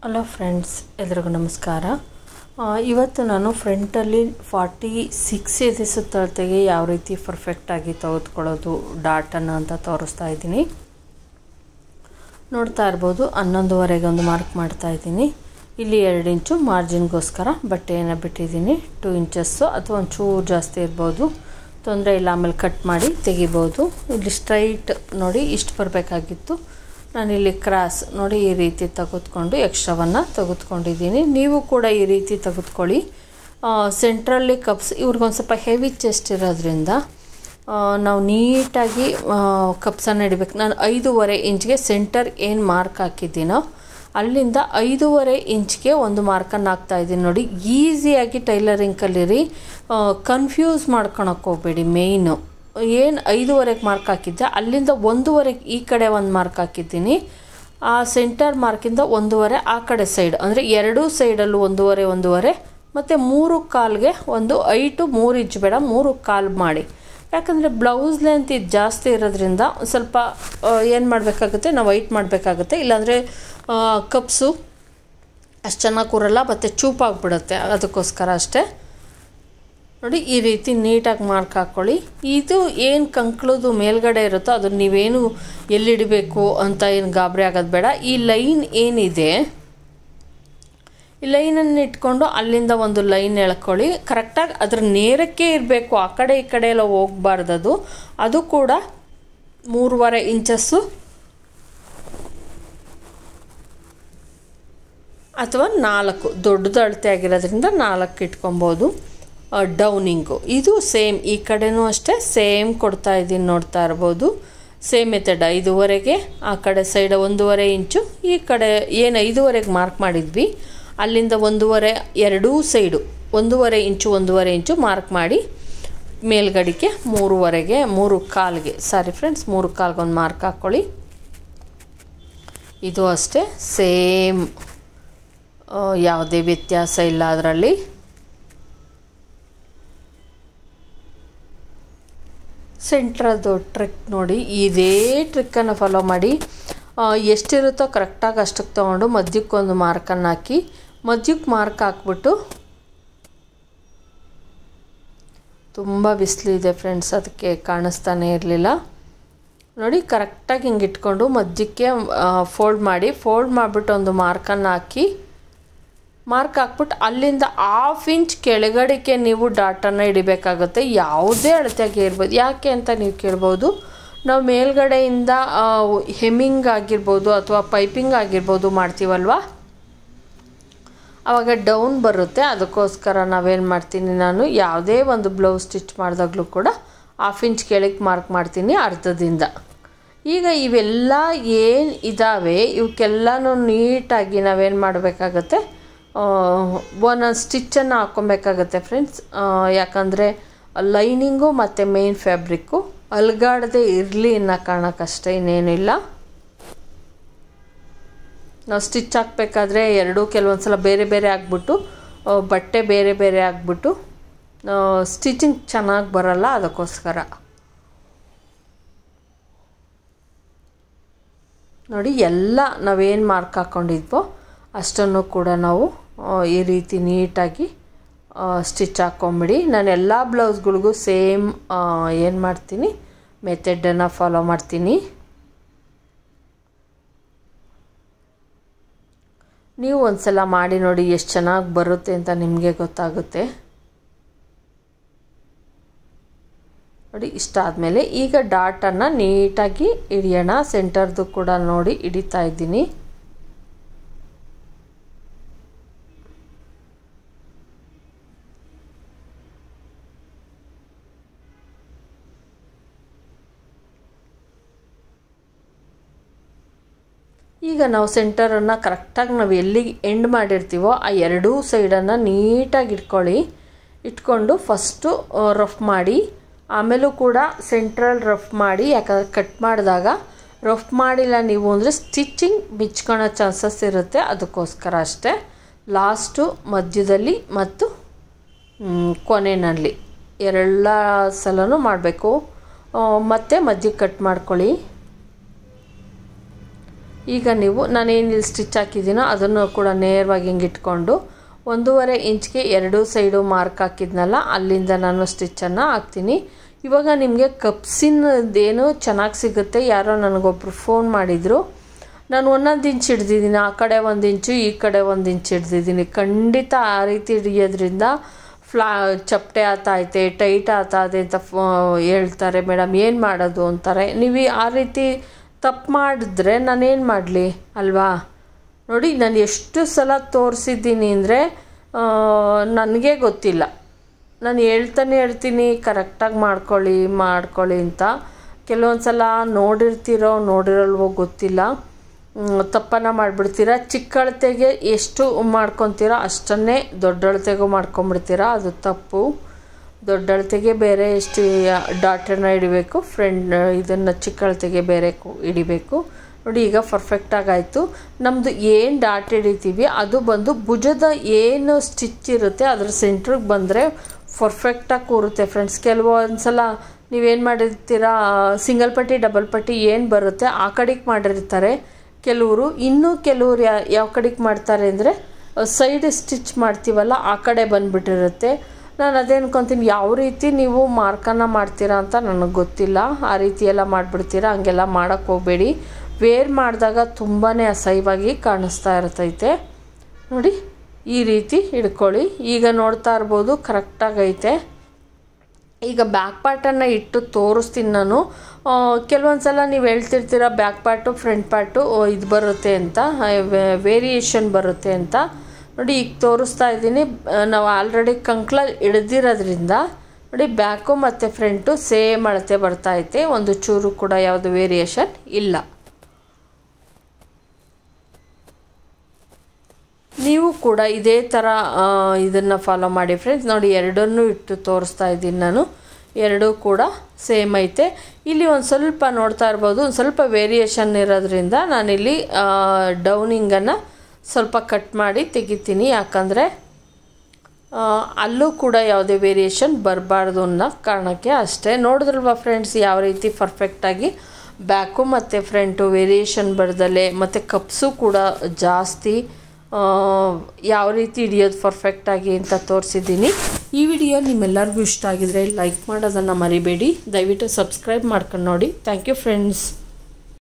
hello friends ಎಲ್ರಿಗೂ ನಮಸ್ಕಾರ ಆ, ಇವತ್ತು ನಾನು ಫ್ರಂಟಲ್ಲಿ ಫಾರ್ಟಿ ಸಿಕ್ಸ್ ಇದೆ ಸುತ್ತಳತೆಗೆ ಯಾವ ರೀತಿ ಪರ್ಫೆಕ್ಟಾಗಿ ತೆಗೆದುಕೊಳ್ಳೋದು ಡಾಟನ್ನು ಅಂತ ತೋರಿಸ್ತಾ ಇದ್ದೀನಿ ನೋಡ್ತಾ ಇರ್ಬೋದು ಹನ್ನೊಂದುವರೆಗೆ ಒಂದು ಮಾರ್ಕ್ ಮಾಡ್ತಾ ಇದ್ದೀನಿ ಇಲ್ಲಿ ಎರಡು ಇಂಚು ಮಾರ್ಜಿನ್ಗೋಸ್ಕರ ಬಟ್ಟೆಯನ್ನು ಬಿಟ್ಟಿದ್ದೀನಿ ಟೂ ಇಂಚಸ್ಸು ಅಥವಾ ಒಂಚೂರು ಜಾಸ್ತಿ ಇರ್ಬೋದು ತೊಂದರೆ ಇಲ್ಲ ಆಮೇಲೆ ಕಟ್ ಮಾಡಿ ತೆಗಿಬೋದು ಇಲ್ಲಿ ಸ್ಟ್ರೈಟ್ ನೋಡಿ ಇಷ್ಟು ಬರಬೇಕಾಗಿತ್ತು ನಾನಿಲ್ಲಿ ಕ್ರಾಸ್ ನೋಡಿ ಈ ರೀತಿ ತೆಗೆದುಕೊಂಡು ಎಕ್ಸ್ಟ್ರಾವನ್ನು ತೆಗೆದುಕೊಂಡಿದ್ದೀನಿ ನೀವು ಕೂಡ ಈ ರೀತಿ ತೆಗೆದುಕೊಳ್ಳಿ ಸೆಂಟ್ರಲ್ಲಿ ಕಪ್ಸ್ ಇವ್ರಿಗೊಂದು ಸ್ವಲ್ಪ ಹೆವಿ ಚೆಸ್ಟ್ ಇರೋದ್ರಿಂದ ಆ, ನಾವು ನೀಟಾಗಿ ಕಪ್ಸನ್ನು ಹಿಡಿಬೇಕು ನಾನು ಐದೂವರೆ ಇಂಚ್ಗೆ ಸೆಂಟರ್ ಏನು ಮಾರ್ಕ್ ಹಾಕಿದ್ದೀನೋ ಅಲ್ಲಿಂದ ಐದೂವರೆ ಇಂಚ್ಗೆ ಒಂದು ಮಾರ್ಕನ್ನು ಹಾಕ್ತಾ ಇದ್ದೀನಿ ನೋಡಿ ಈಸಿಯಾಗಿ ಟೈಲರಿಂಗ್ ಕಲೀರಿ ಕನ್ಫ್ಯೂಸ್ ಮಾಡ್ಕೊಳಕ್ಕೆ ಹೋಗ್ಬೇಡಿ ಮೇಯ್ನು ಏನು ಐದೂವರೆಗೆ ಮಾರ್ಕ್ ಹಾಕಿದ್ದೆ ಅಲ್ಲಿಂದ ಒಂದೂವರೆಗೆ ಈ ಕಡೆ ಒಂದು ಮಾರ್ಕ್ ಹಾಕಿದ್ದೀನಿ ಆ ಸೆಂಟರ್ ಮಾರ್ಕಿಂದ ಒಂದೂವರೆ ಆ ಕಡೆ ಸೈಡ್ ಅಂದರೆ ಎರಡೂ ಸೈಡಲ್ಲೂ ಒಂದೂವರೆ ಒಂದೂವರೆ ಮತ್ತು ಮೂರು ಕಾಲ್ಗೆ ಒಂದು ಐಟು ಮೂರು ಇಂಚ್ ಬೇಡ ಮೂರು ಕಾಲು ಮಾಡಿ ಯಾಕಂದರೆ ಬ್ಲೌಸ್ ಲೆಂತ್ ಇದು ಜಾಸ್ತಿ ಇರೋದ್ರಿಂದ ಒಂದು ಸ್ವಲ್ಪ ಏನು ಮಾಡಬೇಕಾಗುತ್ತೆ ನಾವು ವೈಟ್ ಮಾಡಬೇಕಾಗುತ್ತೆ ಇಲ್ಲಾಂದರೆ ಕಪ್ಸು ಅಷ್ಟು ಚೆನ್ನಾಗಿ ಕೂರಲ್ಲ ಮತ್ತು ಚೂಪಾಗಿಬಿಡುತ್ತೆ ಅದಕ್ಕೋಸ್ಕರ ಅಷ್ಟೇ ನೋಡಿ ಈ ರೀತಿ ನೀಟಾಗಿ ಮಾರ್ಕ್ ಹಾಕ್ಕೊಳ್ಳಿ ಇದು ಏನು ಕಂಕ್ಳದು ಮೇಲ್ಗಡೆ ಇರುತ್ತೋ ಅದನ್ನು ನೀವೇನು ಎಲ್ಲಿಡಬೇಕು ಅಂತ ಏನು ಗಾಬರಿ ಆಗೋದು ಬೇಡ ಈ ಲೈನ್ ಏನಿದೆ ಈ ಲೈನನ್ನು ಇಟ್ಕೊಂಡು ಅಲ್ಲಿಂದ ಒಂದು ಲೈನ್ ಎಳ್ಕೊಳ್ಳಿ ಕರೆಕ್ಟಾಗಿ ಅದ್ರ ನೇರಕ್ಕೆ ಇರಬೇಕು ಆ ಕಡೆ ಈ ಕಡೆ ಎಲ್ಲ ಹೋಗ್ಬಾರ್ದು ಅದು ಅದು ಕೂಡ ಮೂರುವರೆ ಇಂಚಸ್ಸು ಅಥವಾ ನಾಲ್ಕು ದೊಡ್ಡದು ಅಳತೆ ಆಗಿರೋದ್ರಿಂದ ನಾಲ್ಕು ಇಟ್ಕೊಬೋದು ಡೌನಿಂಗು ಇದು ಸೇಮ್ ಈ ಕಡೆನೂ ಅಷ್ಟೇ ಸೇಮ್ ಕೊಡ್ತಾ ಇದ್ದೀನಿ ನೋಡ್ತಾ ಇರ್ಬೋದು ಸೇಮ್ ಮೆಥಡ್ ಐದೂವರೆಗೆ ಆ ಕಡೆ ಸೈಡ್ ಒಂದೂವರೆ ಇಂಚು ಈ ಕಡೆ ಏನು ಐದೂವರೆಗೆ ಮಾರ್ಕ್ ಮಾಡಿದ್ವಿ ಅಲ್ಲಿಂದ ಒಂದೂವರೆ ಎರಡೂ ಸೈಡು ಒಂದೂವರೆ ಇಂಚು ಒಂದೂವರೆ ಇಂಚು ಮಾರ್ಕ್ ಮಾಡಿ ಮೇಲ್ಗಡಿಗೆ ಮೂರುವರೆಗೆ ಮೂರು ಕಾಲ್ಗೆ ಸಾರಿ ಫ್ರೆಂಡ್ಸ್ ಮೂರು ಕಾಲ್ಗೆ ಒಂದು ಮಾರ್ಕ್ ಹಾಕ್ಕೊಳ್ಳಿ ಇದು ಅಷ್ಟೇ ಸೇಮ್ ಯಾವುದೇ ವ್ಯತ್ಯಾಸ ಇಲ್ಲ ಅದರಲ್ಲಿ ಸೆಂಟ್ರದ್ದು ಟ್ರಿಕ್ ನೋಡಿ ಇದೇ ಟ್ರಿಕ್ಕನ್ನು ಫಾಲೋ ಮಾಡಿ ಆ, ಎಷ್ಟಿರುತ್ತೋ ಕರೆಕ್ಟಾಗಿ ಅಷ್ಟಕ್ಕೆ ತೊಗೊಂಡು ಮಧ್ಯಕ್ಕೊಂದು ಮಾರ್ಕನ್ನು ಹಾಕಿ ಮಧ್ಯಕ್ಕೆ ಮಾರ್ಕ್ ಹಾಕ್ಬಿಟ್ಟು ತುಂಬ ಬಿಸಿಲಿದೆ ಫ್ರೆಂಡ್ಸ್ ಅದಕ್ಕೆ ಕಾಣಿಸ್ತಾನೆ ಇರಲಿಲ್ಲ ನೋಡಿ ಕರೆಕ್ಟಾಗಿ ಹಿಂಗೆ ಇಟ್ಕೊಂಡು ಮಧ್ಯಕ್ಕೆ ಫೋಲ್ಡ್ ಮಾಡಿ ಫೋಲ್ಡ್ ಮಾಡಿಬಿಟ್ಟು ಒಂದು ಮಾರ್ಕನ್ನು ಹಾಕಿ ಮಾರ್ಕ್ ಹಾಕ್ಬಿಟ್ಟು ಅಲ್ಲಿಂದ ಹಾಫ್ ಇಂಚ್ ಕೆಳಗಡೆಗೆ ನೀವು ಡಾಟನ್ನು ಹಿಡಿಬೇಕಾಗುತ್ತೆ ಯಾವುದೇ ಅಳತೆಗೆ ಇರ್ಬೋದು ಯಾಕೆ ಅಂತ ನೀವು ಕೇಳ್ಬೋದು ನಾವು ಮೇಲ್ಗಡೆಯಿಂದ ಹೆಮ್ಮಿಂಗ್ ಆಗಿರ್ಬೋದು ಅಥವಾ ಪೈಪಿಂಗ್ ಆಗಿರ್ಬೋದು ಮಾಡ್ತೀವಲ್ವಾ ಆವಾಗ ಡೌನ್ ಬರುತ್ತೆ ಅದಕ್ಕೋಸ್ಕರ ನಾವೇನು ಮಾಡ್ತೀನಿ ನಾನು ಯಾವುದೇ ಒಂದು ಬ್ಲೌಸ್ ಸ್ಟಿಚ್ ಮಾಡಿದಾಗಲೂ ಕೂಡ ಹಾಫ್ ಇಂಚ್ ಕೆಳಗೆ ಮಾರ್ಕ್ ಮಾಡ್ತೀನಿ ಅರ್ಧದಿಂದ ಈಗ ಇವೆಲ್ಲ ಏನು ಇದ್ದಾವೆ ಇವಕ್ಕೆಲ್ಲನೂ ನೀಟಾಗಿ ನಾವೇನು ಮಾಡಬೇಕಾಗತ್ತೆ ಒಂದೊಂದು ಸ್ಟಿಚ್ಚನ್ನು ಹಾಕ್ಕೊಬೇಕಾಗತ್ತೆ ಫ್ರೆಂಡ್ಸ್ ಯಾಕಂದರೆ ಲೈನಿಂಗು ಮತ್ತು ಮೇನ್ ಫ್ಯಾಬ್ರಿಕ್ಕು ಅಲ್ಗಾಡದೆ ಇರಲಿ ಅನ್ನೋ ಕಾರಣಕ್ಕಷ್ಟೇ ಇನ್ನೇನಿಲ್ಲ ನಾವು ಸ್ಟಿಚ್ ಹಾಕಬೇಕಾದ್ರೆ ಎರಡೂ ಕೆಲವೊಂದು ಸಲ ಬೇರೆ ಬೇರೆ ಆಗಿಬಿಟ್ಟು ಬಟ್ಟೆ ಬೇರೆ ಬೇರೆ ಆಗಿಬಿಟ್ಟು ಸ್ಟಿಚಿಂಗ್ ಚೆನ್ನಾಗಿ ಬರಲ್ಲ ಅದಕ್ಕೋಸ್ಕರ ನೋಡಿ ಎಲ್ಲ ನಾವೇನು ಮಾರ್ಕ್ ಹಾಕ್ಕೊಂಡಿದ್ವೋ ಅಷ್ಟನ್ನು ಕೂಡ ನಾವು ಈ ರೀತಿ ನೀಟಾಗಿ ಸ್ಟಿಚ್ ಹಾಕ್ಕೊಂಬಿಡಿ ನಾನು ಎಲ್ಲ ಬ್ಲೌಸ್ಗಳಿಗೂ ಸೇಮ್ ಏನು ಮಾಡ್ತೀನಿ ಮೆಥಡನ್ನು ಫಾಲೋ ಮಾಡ್ತೀನಿ ನೀವು ಒಂದು ಸಲ ಮಾಡಿ ನೋಡಿ ಎಷ್ಟು ಚೆನ್ನಾಗಿ ಬರುತ್ತೆ ಅಂತ ನಿಮಗೆ ಗೊತ್ತಾಗುತ್ತೆ ನೋಡಿ ಇಷ್ಟ ಆದಮೇಲೆ ಈಗ ಡಾಟನ್ನು ನೀಟಾಗಿ ಹಿಡಿಯೋಣ ಸೆಂಟರ್ದು ಕೂಡ ನೋಡಿ ಹಿಡಿತಾ ಇದ್ದೀನಿ ಈಗ ನಾವು ಸೆಂಟರನ್ನು ಕರೆಕ್ಟಾಗಿ ನಾವು ಎಲ್ಲಿಗೆ ಎಂಡ್ ಮಾಡಿರ್ತೀವೋ ಆ ಎರಡೂ ಸೈಡನ್ನು ನೀಟಾಗಿ ಇಟ್ಕೊಳ್ಳಿ ಇಟ್ಕೊಂಡು ಫಸ್ಟು ರಫ್ ಮಾಡಿ ಆಮೇಲೂ ಕೂಡ ಸೆಂಟ್ರಲ್ ರಫ್ ಮಾಡಿ ಯಾಕಂದರೆ ಕಟ್ ಮಾಡಿದಾಗ ರಫ್ ಮಾಡಿಲ್ಲ ನೀವು ಅಂದರೆ ಸ್ಟಿಚಿಂಗ್ ಬಿಚ್ಕೊಳೋ ಚಾನ್ಸಸ್ ಇರುತ್ತೆ ಅದಕ್ಕೋಸ್ಕರ ಅಷ್ಟೇ ಲಾಸ್ಟು ಮಧ್ಯದಲ್ಲಿ ಮತ್ತು ಕೊನೆಯಲ್ಲಿ ಎಲ್ಲ ಸಲನೂ ಮಾಡಬೇಕು ಮತ್ತು ಮಧ್ಯಕ್ಕೆ ಕಟ್ ಮಾಡ್ಕೊಳ್ಳಿ ಈಗ ನೀವು ನಾನೇನು ಇಲ್ಲಿ ಸ್ಟಿಚ್ ಹಾಕಿದ್ದೀನೋ ಅದನ್ನು ಕೂಡ ನೇರವಾಗಿ ಹಿಂಗೆ ಇಟ್ಕೊಂಡು ಒಂದೂವರೆ ಇಂಚ್ಗೆ ಎರಡು ಸೈಡು ಮಾರ್ಕ್ ಹಾಕಿದ್ನಲ್ಲ ಅಲ್ಲಿಂದ ನಾನು ಸ್ಟಿಚ್ಚನ್ನು ಹಾಕ್ತೀನಿ ಇವಾಗ ನಿಮಗೆ ಕಪ್ಸಿನದೇನು ಚೆನ್ನಾಗಿ ಸಿಗುತ್ತೆ ಯಾರೋ ನನಗೊಬ್ರು ಫೋನ್ ಮಾಡಿದರು ನಾನು ಒಂದೊಂದು ಇಂಚ್ ಹಿಡ್ದಿದ್ದೀನಿ ಆ ಕಡೆ ಒಂದು ಇಂಚು ಈ ಕಡೆ ಒಂದು ಇಂಚ್ ಹಿಡ್ದಿದ್ದೀನಿ ಖಂಡಿತ ಆ ರೀತಿ ಹಿಡಿಯೋದ್ರಿಂದ ಫ್ಲಾ ಚಪ್ಪಟೆ ಆತೈತೆ ಟೈಟ್ ಆತದೆ ಅಂತ ಫೋ ಹೇಳ್ತಾರೆ ಮೇಡಮ್ ಏನು ಮಾಡೋದು ಅಂತಾರೆ ನೀವು ಆ ರೀತಿ ತಪ್ಪು ಮಾಡಿದ್ರೆ ನಾನೇನು ಮಾಡಲಿ ಅಲ್ವಾ ನೋಡಿ ನಾನು ಎಷ್ಟು ಸಲ ತೋರಿಸಿದ್ದೀನಿ ಅಂದರೆ ನನಗೆ ಗೊತ್ತಿಲ್ಲ ನಾನು ಹೇಳ್ತಾನೆ ಹೇಳ್ತೀನಿ ಕರೆಕ್ಟಾಗಿ ಮಾಡ್ಕೊಳ್ಳಿ ಮಾಡ್ಕೊಳ್ಳಿ ಅಂತ ಕೆಲವೊಂದು ಸಲ ನೋಡಿರ್ತೀರೋ ನೋಡಿರಲ್ವೋ ಗೊತ್ತಿಲ್ಲ ತಪ್ಪನ್ನು ಮಾಡಿಬಿಡ್ತೀರ ಚಿಕ್ಕ ಅಳತೆಗೆ ಎಷ್ಟು ಮಾಡ್ಕೊತೀರೋ ಅಷ್ಟನ್ನೇ ದೊಡ್ಡ ಅಳತೆಗೂ ಮಾಡ್ಕೊಂಬಿಡ್ತೀರ ಅದು ತಪ್ಪು ದೊಡ್ಡ ಅಳತೆಗೆ ಬೇರೆ ಎಷ್ಟು ಡಾಟರ್ನ ಹಿಡಿಬೇಕು ಫ್ರೆಂಡ್ ಇದನ್ನು ಚಿಕ್ಕ ಅಳತೆಗೆ ಬೇರೆ ಹಿಡಿಬೇಕು ನೋಡಿ ಈಗ ಪರ್ಫೆಕ್ಟಾಗಿ ಆಯಿತು ನಮ್ಮದು ಏನು ಡಾಟ್ ಹಿಡಿತೀವಿ ಅದು ಬಂದು ಭುಜದ ಏನು ಸ್ಟಿಚ್ ಇರುತ್ತೆ ಅದ್ರ ಸೆಂಟ್ರಿಗೆ ಬಂದರೆ ಪರ್ಫೆಕ್ಟಾಗಿ ಕೂರುತ್ತೆ ಫ್ರೆಂಡ್ಸ್ ಕೆಲವೊಂದು ಸಲ ನೀವೇನು ಮಾಡಿರ್ತೀರಾ ಸಿಂಗಲ್ ಪಟ್ಟಿ ಡಬಲ್ ಪಟ್ಟಿ ಏನು ಬರುತ್ತೆ ಆ ಕಡೆಗೆ ಮಾಡಿರ್ತಾರೆ ಕೆಲವರು ಇನ್ನೂ ಕೆಲವರು ಯಾ ಯಾವ ಕಡೆಗೆ ಮಾಡ್ತಾರೆ ಅಂದರೆ ಸೈಡ್ ಸ್ಟಿಚ್ ಮಾಡ್ತೀವಲ್ಲ ಆ ಕಡೆ ಬಂದುಬಿಟ್ಟಿರುತ್ತೆ ನಾನು ಅದೇ ಅನ್ಕೊತೀನಿ ಯಾವ ರೀತಿ ನೀವು ಮಾರ್ಕನ್ನು ಮಾಡ್ತೀರಾ ಅಂತ ನನಗೆ ಗೊತ್ತಿಲ್ಲ ಆ ರೀತಿ ಎಲ್ಲ ಮಾಡಿಬಿಡ್ತೀರಾ ಹಂಗೆಲ್ಲ ಮಾಡೋಕ್ಕೆ ಹೋಗಬೇಡಿ ವೇರ್ ಮಾಡಿದಾಗ ತುಂಬಾ ಅಸಹ್ಯವಾಗಿ ಕಾಣಿಸ್ತಾ ಇರ್ತೈತೆ ನೋಡಿ ಈ ರೀತಿ ಹಿಡ್ಕೊಳ್ಳಿ ಈಗ ನೋಡ್ತಾ ಇರ್ಬೋದು ಕರೆಕ್ಟಾಗೈತೆ ಈಗ ಬ್ಯಾಕ್ ಪಾರ್ಟನ್ನು ಇಟ್ಟು ತೋರಿಸ್ತೀನಿ ನಾನು ಕೆಲವೊಂದು ಸಲ ನೀವು ಹೇಳ್ತಿರ್ತೀರ ಬ್ಯಾಕ್ ಪಾರ್ಟು ಫ್ರಂಟ್ ಪಾರ್ಟು ಇದು ಬರುತ್ತೆ ಅಂತ ವೇರಿಯೇಷನ್ ಬರುತ್ತೆ ಅಂತ ನೋಡಿ ಈಗ ತೋರಿಸ್ತಾ ಇದ್ದೀನಿ ನಾವು ಆಲ್ರೆಡಿ ಕಂಕ್ಲ ಹಿಡ್ದಿರೋದ್ರಿಂದ ನೋಡಿ ಬ್ಯಾಕು ಮತ್ತು ಫ್ರಂಟು ಸೇಮ್ ಅಳತೆ ಬರ್ತೈತೆ ಒಂದು ಚೂರು ಕೂಡ ಯಾವುದು ವೇರಿಯೇಷನ್ ಇಲ್ಲ ನೀವು ಕೂಡ ಇದೇ ಥರ ಇದನ್ನು ಫಾಲೋ ಮಾಡಿ ಫ್ರೆಂಡ್ಸ್ ನೋಡಿ ಎರಡನ್ನೂ ಇಟ್ಟು ತೋರಿಸ್ತಾ ಇದ್ದೀನಿ ನಾನು ಎರಡೂ ಕೂಡ ಸೇಮ್ ಐತೆ ಇಲ್ಲಿ ಒಂದು ಸ್ವಲ್ಪ ನೋಡ್ತಾ ಇರ್ಬೋದು ಒಂದು ಸ್ವಲ್ಪ ವೇರಿಯೇಷನ್ ಇರೋದ್ರಿಂದ ನಾನಿಲ್ಲಿ ಡೌನಿಂಗನ್ನು ಸ್ವಲ್ಪ ಕಟ್ ಮಾಡಿ ತೆಗಿತೀನಿ ಯಾಕಂದರೆ ಅಲ್ಲೂ ಕೂಡ ಯಾವುದೇ ವೇರಿಯೇಷನ್ ಬರಬಾರ್ದು ಅನ್ನೋ ಕಾರಣಕ್ಕೆ ಅಷ್ಟೇ ನೋಡಿದ್ರಲ್ವ ಫ್ರೆಂಡ್ಸ್ ಯಾವ ರೀತಿ ಪರ್ಫೆಕ್ಟಾಗಿ ಬ್ಯಾಕು ಮತ್ತು ಫ್ರಂಟು ವೇರಿಯೇಷನ್ ಬರ್ದಲೆ ಮತ್ತು ಕಪ್ಸು ಕೂಡ ಜಾಸ್ತಿ ಯಾವ ರೀತಿ ಹಿಡಿಯೋದು ಪರ್ಫೆಕ್ಟಾಗಿ ಅಂತ ತೋರಿಸಿದ್ದೀನಿ ಈ ವಿಡಿಯೋ ನಿಮ್ಮೆಲ್ಲರಿಗೂ ಇಷ್ಟ ಆಗಿದರೆ ಲೈಕ್ ಮಾಡೋದನ್ನು ಮರಿಬೇಡಿ ದಯವಿಟ್ಟು ಸಬ್ಸ್ಕ್ರೈಬ್ ಮಾಡ್ಕೊಂಡು ನೋಡಿ ಥ್ಯಾಂಕ್ ಯು ಫ್ರೆಂಡ್ಸ್